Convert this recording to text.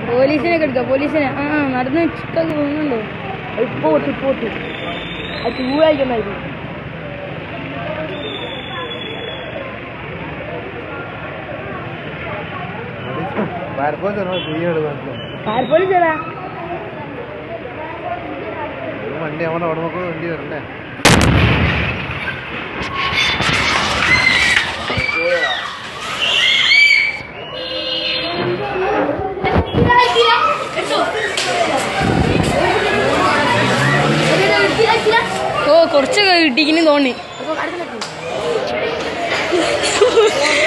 പോലീസിനെ എടുക്കാം പോലീസിനെ ആ ആ, നടന്ന് ചിക്കൊക്കെ പോകുന്നുണ്ടോ ഇപ്പൊ പൊട്ടി ഇപ്പൊ പൊട്ടി അത് ചൂടായിരിക്കുന്നായിരുന്നു ഫയർഫോഴ്സ് തീയാണ് ഫയർ പോലീസ് ഏതാ വണ്ടി അവിടെ അവിടെ നോക്കുന്ന വണ്ടി വരണ്ടേ ഓ കുറച്ചൊക്കെ കിട്ടിക്കുന്നു തോന്നി